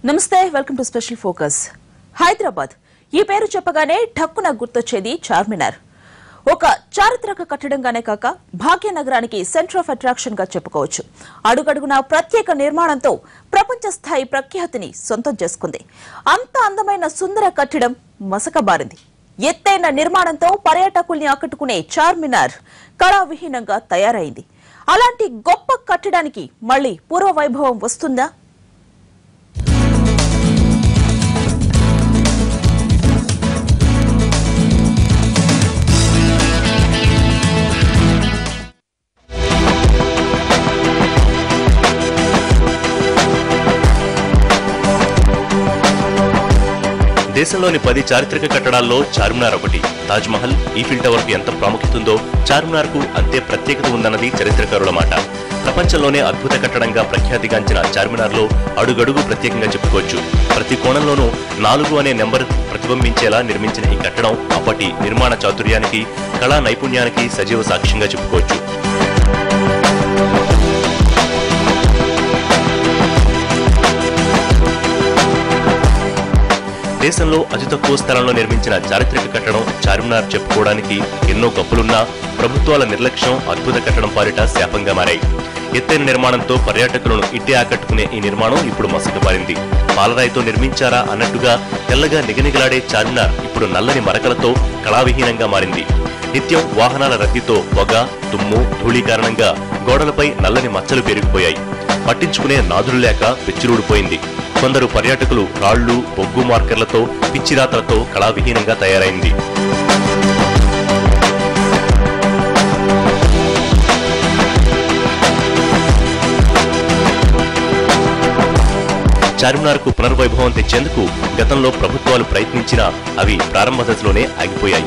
నమస్తే welcome to special focus Hyderabad ఈ పేరు చెప్పగానే ఠక్కున గుర్తొచ్చేది చార్మినార్ ఒక చారిత్రక కట్టడంగానే కాక భాగ్యనగరానికి సెంటర్ ఆఫ్ అట్రాక్షన్ గా చెప్పుకోవచ్చు అడుగడుగునా ప్రత్యేక నిర్మాణంతో ప్రపంచ స్థాయి ప్రఖ్యాతిని సొంతం చేసుకుంది అంత అందమైన సుందర కట్టడం మసకబారింది ఎత్తైన నిర్మాణంతో పర్యాటకుల్ని ఆకట్టుకునే చార్మినార్ కళావిహీనంగా తయారైంది అలాంటి గొప్ప కట్టడానికి మళ్ళీ పూర్వ వైభవం వస్తుందా దేశంలోని పది చారిత్రక కట్టడాల్లో చార్మినార్ ఒకటి తాజ్ మహల్ ఈఫిల్ టవర్ కు ఎంత ప్రాముఖ్యత ఉందో చార్మినార్ కు అంతే ప్రత్యేకత ఉందన్నది చరిత్రకారుల మాట ప్రపంచంలోనే అద్భుత కట్టడంగా ప్రఖ్యాతిగాంచిన చార్మినార్ లో అడుగడుగు ప్రత్యేకంగా చెప్పుకోవచ్చు ప్రతి కోణంలోనూ నాలుగు అనే నెంబర్ ప్రతిబింబించేలా నిర్మించిన ఈ కట్టడం అప్పటి నిర్మాణ చాతుర్యానికి కళా నైపుణ్యానికి సజీవ సాక్ష్యంగా చెప్పుకోవచ్చు దేశంలో అతి తక్కువ స్థలంలో నిర్మించిన చారిత్రక కట్టడం చార్మినార్ చెప్పుకోవడానికి ఎన్నో గప్పులున్నా ప్రభుత్వాల నిర్లక్ష్యం అద్భుత కట్టడం పాలిట శాపంగా మారాయి ఎత్తైన నిర్మాణంతో పర్యాటకులను ఇట్టే ఆకట్టుకునే ఈ నిర్మాణం ఇప్పుడు మసకబారింది పాలరాయితో నిర్మించారా అన్నట్టుగా తెల్లగా నిగనిగలాడే చార్మినార్ ఇప్పుడు నల్లని మరకలతో కళావిహీనంగా మారింది నిత్యం వాహనాల రద్దీతో పొగ దుమ్ము ధూళి కారణంగా గోడలపై నల్లని మచ్చలు పెరిగిపోయాయి పట్టించుకునే నాదులు లేక పెచ్చిరూడిపోయింది కొందరు పర్యాటకులు రాళ్లు బొగ్గు మార్కర్లతో పిచ్చిరాతలతో కళావిహీనంగా తయారైంది చార్మినార్కు పునర్వైభవం తెచ్చేందుకు గతంలో ప్రభుత్వాలు ప్రయత్నించినా అవి ప్రారంభ దశలోనే ఆగిపోయాయి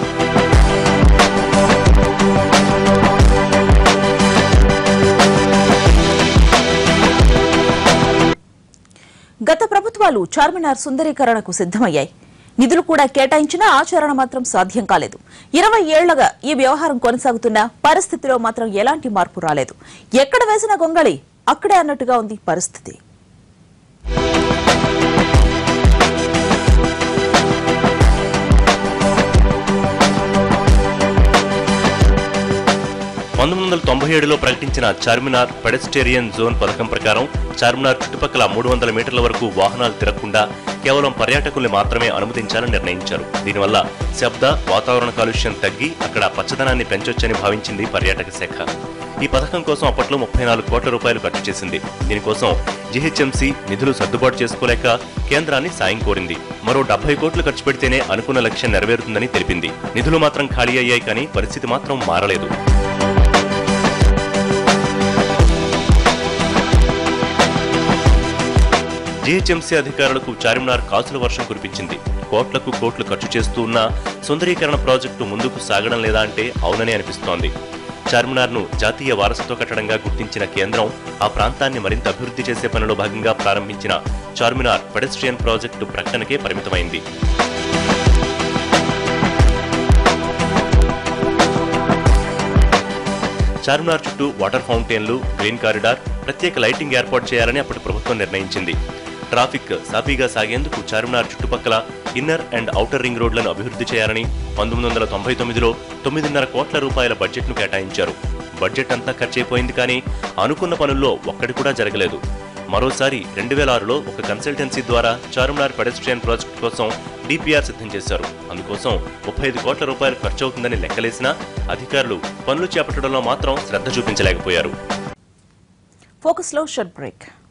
గత ప్రభుత్వాలు చార్మినార్ సుందరీకరణకు సిద్ధమయ్యాయి నిధులు కూడా కేటాయించినా ఆచరణ మాత్రం సాధ్యం కాలేదు ఇరవై ఏళ్లగా ఈ వ్యవహారం కొనసాగుతున్న పరిస్థితిలో మాత్రం ఎలాంటి మార్పు రాలేదు ఎక్కడ వేసిన గొంగళి అక్కడే అన్నట్టుగా ఉంది పరిస్థితి పంతొమ్మిది వందల తొంభై ఏడులో ప్రకటించిన చార్మినార్ పెడస్టేరియన్ జోన్ పథకం ప్రకారం చార్మినార్ చుట్టుపక్కల మూడు వందల మీటర్ల వరకు వాహనాలు తిరగకుండా కేవలం పర్యాటకుల్ని మాత్రమే అనుమతించాలని నిర్ణయించారు దీనివల్ల శబ్ద వాతావరణ కాలుష్యం తగ్గి అక్కడ పచ్చదనాన్ని పెంచొచ్చని భావించింది పర్యాటక శాఖ ఈ పథకం కోసం అప్పట్లో ముప్పై నాలుగు కోట్ల రూపాయలు ఖర్చు చేసింది దీనికోసం జీహెచ్ఎంసీ నిధులు సర్దుబాటు చేసుకోలేక కేంద్రాన్ని సాయం కోరింది మరో డెబ్బై కోట్లు ఖర్చు పెడితేనే అనుకున్న లక్ష్యం నెరవేరుతుందని తెలిపింది నిధులు మాత్రం ఖాళీ అయ్యాయి కానీ పరిస్థితి మాత్రం మారలేదు జీహెచ్ఎంసీ అధికారులకు చార్మినార్ కాసుల వర్షం కురిపించింది కోట్లకు కోట్లు ఖర్చు చేస్తూ ఉన్న సుందరీకరణ ప్రాజెక్టు ముందుకు సాగడం లేదా అంటే అవునని అనిపిస్తోంది చార్మినార్ను జాతీయ వారసత్వ కట్టడంగా గుర్తించిన కేంద్రం ఆ ప్రాంతాన్ని మరింత అభివృద్ధి చేసే పనిలో భాగంగా ప్రారంభించిన చార్మినార్ పెడస్ట్రియన్ ప్రాజెక్టు ప్రకటనకే పరిమితమైంది చార్మినార్ చుట్టూ వాటర్ ఫౌంటైన్లు గ్రీన్ కారిడార్ ప్రత్యేక లైటింగ్ ఏర్పాటు చేయాలని అప్పటి ప్రభుత్వం నిర్ణయించింది ట్రాఫిక్ సాఫీగా సాగేందుకు చార్మినార్ చుట్టుపక్కల ఇన్నర్ అండ్ ఔటర్ రింగ్ రోడ్లను అభివృద్ధి చేయాలని పంతొమ్మిది వందల తొంభై తొమ్మిదిలో తొమ్మిదిన్నర కోట్ల రూపాయల బడ్జెట్ను కేటాయించారు బడ్జెట్ అంతా ఖర్చయిపోయింది కానీ అనుకున్న పనుల్లో ఒక్కటి కూడా జరగలేదు మరోసారి రెండు వేల ఆరులో ఒక కన్సల్టెన్సీ ద్వారా చార్మినార్ పెడస్ట్రియన్ ప్రాజెక్ట్ కోసం డిపిఆర్ సిద్ధం చేశారు అందుకోసం ముప్పై ఐదు కోట్ల రూపాయలు ఖర్చవుతుందని లెక్కలేసినా అధికారులు పనులు చేపట్టడంలో మాత్రం శ్రద్ధ చూపించలేకపోయారు ఫోకస్ లో షర్ట్ బ్రేక్